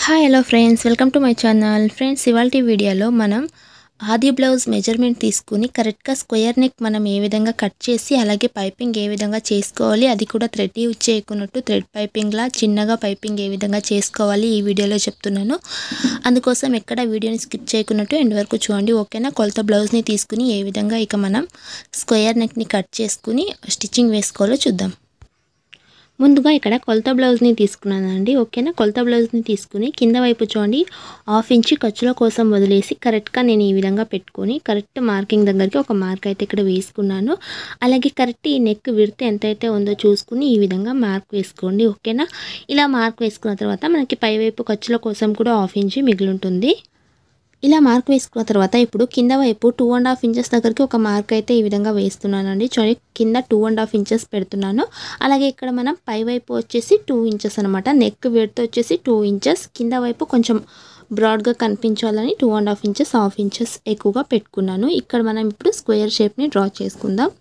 hi hello friends welcome to my channel friends ఇవాళ వీడియోలో మనం ఆది బ్లౌజ్ మెజర్మెంట్ తీసుకుని కరెక్ట్గా స్క్వేర్ నెక్ మనం ఏ విధంగా కట్ చేసి అలాగే పైపింగ్ ఏ విధంగా చేసుకోవాలి అది కూడా థ్రెడ్ యూజ్ చేయకున్నట్టు థ్రెడ్ పైపింగ్లా చిన్నగా పైపింగ్ ఏ విధంగా చేసుకోవాలి ఈ వీడియోలో చెప్తున్నాను అందుకోసం ఎక్కడ వీడియోని స్కిప్ చేయకున్నట్టు ఎండ్ వరకు చూడండి ఓకేనా కొలత బ్లౌజ్ని తీసుకుని ఏ విధంగా ఇక మనం స్క్వేర్ నెక్ని కట్ చేసుకుని స్టిచ్చింగ్ వేసుకోవాలో చూద్దాం ముందుగా ఇక్కడ కొలత బ్లౌజ్ని తీసుకున్నానండి ఓకేనా కొలత బ్లౌజ్ని తీసుకుని కింద వైపు చూడండి హాఫ్ ఇంచ్ ఖర్చుల కోసం వదిలేసి కరెక్ట్గా నేను ఈ విధంగా పెట్టుకొని కరెక్ట్ మార్కింగ్ దగ్గరికి ఒక మార్క్ అయితే ఇక్కడ వేసుకున్నాను అలాగే కరెక్ట్ ఈ నెక్ విడితే ఎంతైతే ఉందో చూసుకుని ఈ విధంగా మార్క్ వేసుకోండి ఓకేనా ఇలా మార్క్ వేసుకున్న తర్వాత మనకి పైవైపు ఖర్చుల కోసం కూడా హాఫ్ ఇంచ్ మిగిలి ఉంటుంది ఇలా మార్క్ వేసుకున్న తర్వాత ఇప్పుడు కింద వైపు టూ అండ్ హాఫ్ ఇంచెస్ దగ్గరికి ఒక మార్క్ అయితే ఈ విధంగా వేస్తున్నానండి చూడండి కింద టూ అండ్ హాఫ్ ఇంచెస్ పెడుతున్నాను అలాగే ఇక్కడ మనం పై వైపు వచ్చేసి టూ ఇంచెస్ అనమాట నెక్ విడ్త్ వచ్చేసి టూ ఇంచెస్ కింద వైపు కొంచెం బ్రాడ్గా కనిపించాలని two and half inches half inches ఎక్కువగా పెట్టుకున్నాను ఇక్కడ మనం ఇప్పుడు స్క్వేర్ షేప్ని డ్రా చేసుకుందాం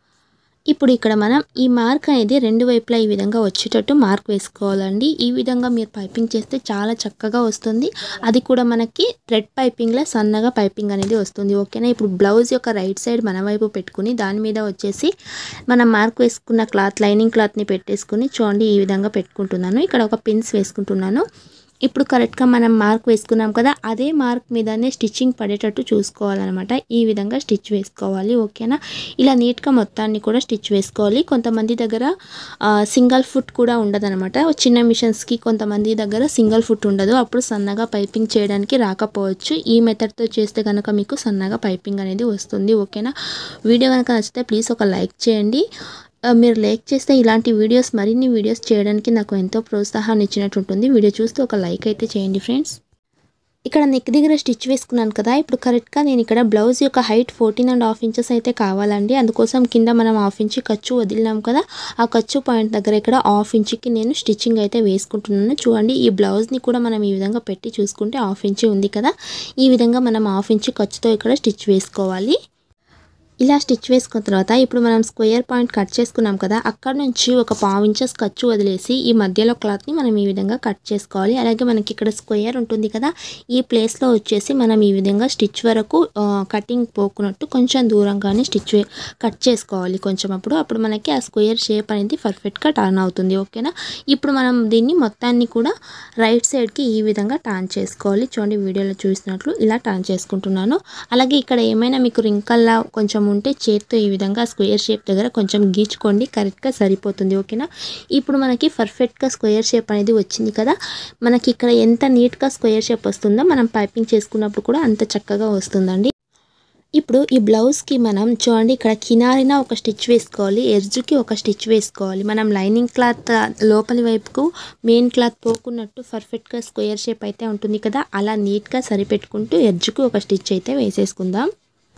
ఇప్పుడు ఇక్కడ మనం ఈ మార్క్ అనేది రెండు వైపులా ఈ విధంగా వచ్చేటట్టు మార్క్ వేసుకోవాలండి ఈ విధంగా మీరు పైపింగ్ చేస్తే చాలా చక్కగా వస్తుంది అది కూడా మనకి థ్రెడ్ పైపింగ్లో సన్నగా పైపింగ్ అనేది వస్తుంది ఓకేనా ఇప్పుడు బ్లౌజ్ యొక్క రైట్ సైడ్ మన వైపు పెట్టుకుని దాని మీద వచ్చేసి మనం మార్క్ వేసుకున్న క్లాత్ లైనింగ్ క్లాత్ని పెట్టేసుకుని చూడండి ఈ విధంగా పెట్టుకుంటున్నాను ఇక్కడ ఒక పిన్స్ వేసుకుంటున్నాను ఇప్పుడు కరెక్ట్గా మనం మార్క్ వేసుకున్నాం కదా అదే మార్క్ మీదనే స్టిచ్చింగ్ పడేటట్టు చూసుకోవాలన్నమాట ఈ విధంగా స్టిచ్ వేసుకోవాలి ఓకేనా ఇలా నీట్గా మొత్తాన్ని కూడా స్టిచ్ వేసుకోవాలి కొంతమంది దగ్గర సింగిల్ ఫుట్ కూడా ఉండదన్నమాట చిన్న మిషన్స్కి కొంతమంది దగ్గర సింగిల్ ఫుట్ ఉండదు అప్పుడు సన్నగా పైపింగ్ చేయడానికి రాకపోవచ్చు ఈ మెథడ్తో చేస్తే కనుక మీకు సన్నగా పైపింగ్ అనేది వస్తుంది ఓకేనా వీడియో కనుక నచ్చితే ప్లీజ్ ఒక లైక్ చేయండి మీరు లైక్ చేస్తే ఇలాంటి వీడియోస్ మరిన్ని వీడియోస్ చేయడానికి నాకు ఎంతో ప్రోత్సాహాన్ని ఇచ్చినట్టు ఉంటుంది వీడియో చూస్తే ఒక లైక్ అయితే చేయండి ఫ్రెండ్స్ ఇక్కడ నెక్ దగ్గర స్టిచ్ వేసుకున్నాను కదా ఇప్పుడు కరెక్ట్గా నేను ఇక్కడ బ్లౌజ్ యొక్క height fourteen and half inches అయితే కావాలండి అందుకోసం కింద మనం హాఫ్ ఇంచ్ ఖర్చు వదిలినాం కదా ఆ ఖర్చు పాయింట్ దగ్గర ఇక్కడ హాఫ్ ఇంచ్కి నేను స్టిచ్చింగ్ అయితే వేసుకుంటున్నాను చూడండి ఈ బ్లౌజ్ని కూడా మనం ఈ విధంగా పెట్టి చూసుకుంటే హాఫ్ ఇంచ్ ఉంది కదా ఈ విధంగా మనం హాఫ్ ఇంచ్ ఖర్చుతో ఇక్కడ స్టిచ్ వేసుకోవాలి ఇలా స్టిచ్ వేసుకున్న తర్వాత ఇప్పుడు మనం స్క్వేర్ పాయింట్ కట్ చేసుకున్నాం కదా అక్కడ నుంచి ఒక పావు ఇంచెస్ ఖర్చు వదిలేసి ఈ మధ్యలో క్లాత్ని మనం ఈ విధంగా కట్ చేసుకోవాలి అలాగే మనకి ఇక్కడ స్క్వేర్ ఉంటుంది కదా ఈ ప్లేస్లో వచ్చేసి మనం ఈ విధంగా స్టిచ్ వరకు కటింగ్ పోకున్నట్టు కొంచెం దూరంగానే స్టిచ్ కట్ చేసుకోవాలి కొంచెం అప్పుడు అప్పుడు మనకి ఆ స్క్వేర్ షేప్ అనేది పర్ఫెక్ట్గా టర్న్ అవుతుంది ఓకేనా ఇప్పుడు మనం దీన్ని మొత్తాన్ని కూడా రైట్ సైడ్కి ఈ విధంగా టర్న్ చేసుకోవాలి చూడండి వీడియోలో చూసినట్లు ఇలా టర్న్ చేసుకుంటున్నాను అలాగే ఇక్కడ ఏమైనా మీకు రింకల్లా కొంచెం ఉంటే చేత్తో ఈ విధంగా స్క్వేర్ షేప్ దగ్గర కొంచెం గీచుకోండి కరెక్ట్గా సరిపోతుంది ఓకేనా ఇప్పుడు మనకి పర్ఫెక్ట్గా స్క్వేర్ షేప్ అనేది వచ్చింది కదా మనకి ఇక్కడ ఎంత నీట్గా స్క్వేర్ షేప్ వస్తుందో మనం పైపింగ్ చేసుకున్నప్పుడు కూడా అంత చక్కగా వస్తుందండి ఇప్పుడు ఈ బ్లౌజ్కి మనం చూడండి ఇక్కడ కినారిన ఒక స్టిచ్ వేసుకోవాలి ఎర్జుకి ఒక స్టిచ్ వేసుకోవాలి మనం లైనింగ్ క్లాత్ లోపలి వైపుకు మెయిన్ క్లాత్ పోకున్నట్టు పర్ఫెక్ట్గా స్క్వేర్ షేప్ అయితే ఉంటుంది కదా అలా నీట్గా సరిపెట్టుకుంటూ ఎర్జుకి ఒక స్టిచ్ అయితే వేసేసుకుందాం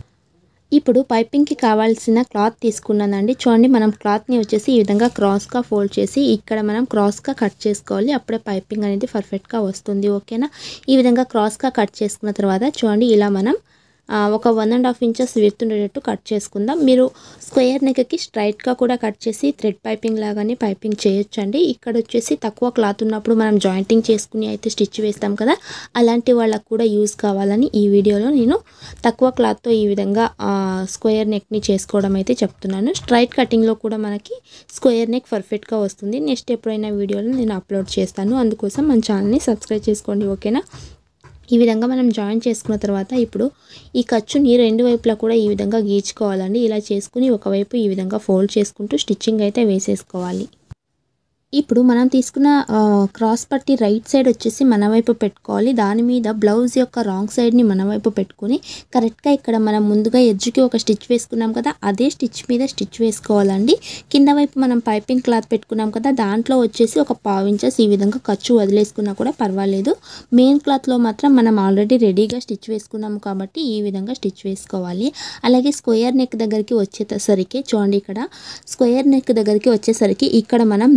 ఇప్పుడు పైపింగ్కి కావాల్సిన క్లాత్ తీసుకున్నానండి చూడండి మనం క్లాత్ని వచ్చేసి ఈ విధంగా క్రాస్గా ఫోల్డ్ చేసి ఇక్కడ మనం క్రాస్గా కట్ చేసుకోవాలి అప్పుడే పైపింగ్ అనేది పర్ఫెక్ట్గా వస్తుంది ఓకేనా ఈ విధంగా క్రాస్గా కట్ చేసుకున్న తర్వాత చూడండి ఇలా మనం ఒక వన్ అండ్ హాఫ్ ఇంచెస్ విడుతుండేటట్టు కట్ చేసుకుందాం మీరు స్క్వేర్ నెక్కి స్ట్రైట్గా కూడా కట్ చేసి థ్రెడ్ పైపింగ్ లాగానే పైపింగ్ చేయొచ్చండి ఇక్కడ వచ్చేసి తక్కువ క్లాత్ ఉన్నప్పుడు మనం జాయింటింగ్ చేసుకుని అయితే స్టిచ్ వేస్తాం కదా అలాంటి వాళ్ళకు కూడా యూజ్ కావాలని ఈ వీడియోలో నేను తక్కువ క్లాత్తో ఈ విధంగా స్క్వేర్ నెక్ని చేసుకోవడం అయితే చెప్తున్నాను స్ట్రైట్ కటింగ్లో కూడా మనకి స్క్వేర్ నెక్ పర్ఫెక్ట్గా వస్తుంది నెక్స్ట్ ఎప్పుడైనా వీడియోలో నేను అప్లోడ్ చేస్తాను అందుకోసం మన ఛానల్ని సబ్స్క్రైబ్ చేసుకోండి ఓకేనా ఈ విధంగా మనం జాయిన్ చేసుకున్న తర్వాత ఇప్పుడు ఈ ఖర్చుని రెండు వైపులా కూడా ఈ విధంగా గీచుకోవాలండి ఇలా చేసుకుని ఒకవైపు ఈ విధంగా ఫోల్డ్ చేసుకుంటూ స్టిచ్చింగ్ అయితే వేసేసుకోవాలి ఇప్పుడు మనం తీసుకున్న క్రాస్ పట్టి రైట్ సైడ్ వచ్చేసి మన వైపు పెట్టుకోవాలి దాని మీద బ్లౌజ్ యొక్క రాంగ్ సైడ్ని మన వైపు పెట్టుకుని కరెక్ట్గా ఇక్కడ మనం ముందుగా ఎడ్జ్కి ఒక స్టిచ్ వేసుకున్నాం కదా అదే స్టిచ్ మీద స్టిచ్ వేసుకోవాలండి కింద వైపు మనం పైపింగ్ క్లాత్ పెట్టుకున్నాం కదా దాంట్లో వచ్చేసి ఒక పావు ఇంచెస్ ఈ విధంగా ఖర్చు వదిలేసుకున్నా కూడా పర్వాలేదు మెయిన్ క్లాత్లో మాత్రం మనం ఆల్రెడీ రెడీగా స్టిచ్ వేసుకున్నాము కాబట్టి ఈ విధంగా స్టిచ్ వేసుకోవాలి అలాగే స్క్వేర్ నెక్ దగ్గరికి వచ్చేసరికి చూడండి ఇక్కడ స్క్వేర్ నెక్ దగ్గరికి వచ్చేసరికి ఇక్కడ మనం నీడల్ని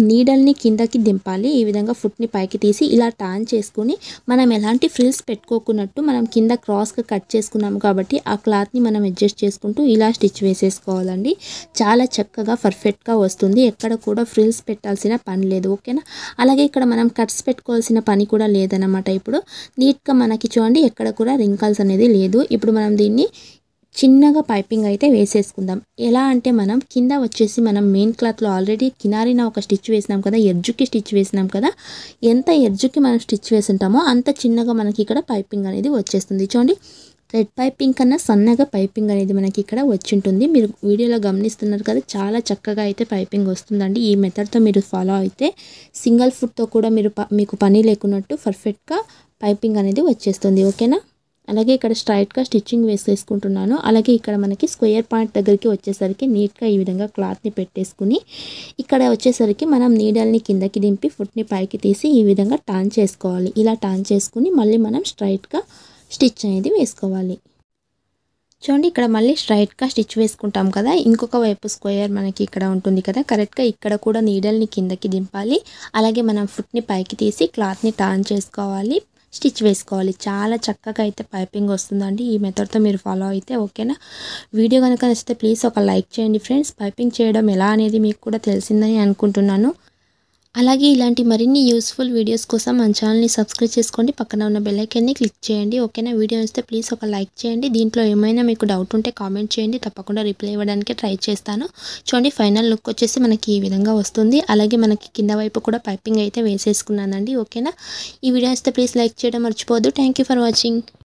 నీడల్ని కిందకి దింపాలి ఈ విధంగా ఫుట్ని పైకి తీసి ఇలా టర్న్ చేసుకుని మనం ఎలాంటి ఫ్రిల్స్ పెట్టుకోకున్నట్టు మనం కింద క్రాస్గా కట్ చేసుకున్నాము కాబట్టి ఆ క్లాత్ని మనం అడ్జస్ట్ చేసుకుంటూ ఇలా స్టిచ్ వేసేసుకోవాలండి చాలా చక్కగా పర్ఫెక్ట్గా వస్తుంది ఎక్కడ కూడా ఫ్రిల్స్ పెట్టాల్సిన పని లేదు ఓకేనా అలాగే ఇక్కడ మనం కట్స్ పెట్టుకోవాల్సిన పని కూడా లేదన్నమాట ఇప్పుడు నీట్గా మనకి చూడండి ఎక్కడ కూడా రింకల్స్ అనేది లేదు ఇప్పుడు మనం దీన్ని చిన్నగా పైపింగ్ అయితే వేసేసుకుందాం ఎలా అంటే మనం కింద వచ్చేసి మనం మెయిన్ క్లాత్లో ఆల్రెడీ కినారిన ఒక స్టిచ్ వేసినాం కదా ఎడ్జుకి స్టిచ్ వేసినాం కదా ఎంత ఎడ్జుకి మనం స్టిచ్ వేసింటామో అంత చిన్నగా మనకి ఇక్కడ పైపింగ్ అనేది వచ్చేస్తుంది చూడండి రెడ్ పైపింగ్ కన్నా సన్నగా పైపింగ్ అనేది మనకి ఇక్కడ వచ్చి ఉంటుంది మీరు వీడియోలో గమనిస్తున్నారు కదా చాలా చక్కగా అయితే పైపింగ్ వస్తుందండి ఈ మెథడ్తో మీరు ఫాలో అయితే సింగిల్ ఫుట్తో కూడా మీరు ప- మీకు పని లేకున్నట్టు పర్ఫెక్ట్గా పైపింగ్ అనేది వచ్చేస్తుంది ఓకేనా అలాగే ఇక్కడ స్ట్రైట్గా స్టిచ్చింగ్ వేసేసుకుంటున్నాను అలాగే ఇక్కడ మనకి స్క్వేర్ పాయింట్ దగ్గరికి వచ్చేసరికి నీట్గా ఈ విధంగా క్లాత్ని పెట్టేసుకుని ఇక్కడ వచ్చేసరికి మనం నీడల్ని కిందకి దింపి ఫుట్ని పైకి తీసి ఈ విధంగా టర్న్ చేసుకోవాలి ఇలా టర్న్ చేసుకుని మళ్ళీ మనం స్ట్రైట్గా స్టిచ్ అనేది వేసుకోవాలి చూడండి ఇక్కడ మళ్ళీ స్ట్రైట్గా స్టిచ్ వేసుకుంటాం కదా ఇంకొక వైపు స్క్వేర్ మనకి ఇక్కడ ఉంటుంది కదా కరెక్ట్గా ఇక్కడ కూడా నీడల్ని కిందకి దింపాలి అలాగే మనం ఫుట్ని పైకి తీసి క్లాత్ని టర్న్ చేసుకోవాలి స్టిచ్ వేసుకోవాలి చాలా చక్కగా అయితే పైపింగ్ వస్తుందండి ఈ మెథడ్తో మీరు ఫాలో అయితే ఓకేనా వీడియో కనుక నచ్చితే ప్లీజ్ ఒక లైక్ చేయండి ఫ్రెండ్స్ పైపింగ్ చేయడం ఎలా అనేది మీకు కూడా తెలిసిందని అనుకుంటున్నాను అలాగే ఇలాంటి మరిన్ని యూస్ఫుల్ వీడియోస్ కోసం మన ఛానల్ని సబ్స్క్రైబ్ చేసుకోండి పక్కన ఉన్న బెల్ ఐకాన్ని క్లిక్ చేయండి ఓకేనా వీడియో వస్తే ప్లీజ్ ఒక లైక్ చేయండి దీంట్లో ఏమైనా మీకు డౌట్ ఉంటే కామెంట్ చేయండి తప్పకుండా రిప్లై ఇవ్వడానికి ట్రై చేస్తాను చూడండి ఫైనల్ లుక్ వచ్చేసి మనకి ఈ విధంగా వస్తుంది అలాగే మనకి కింద వైపు కూడా పైపింగ్ అయితే వేసేసుకున్నానండి ఓకేనా ఈ వీడియో వస్తే ప్లీజ్ లైక్ చేయడం మర్చిపోవద్దు థ్యాంక్ యూ ఫర్ వాచింగ్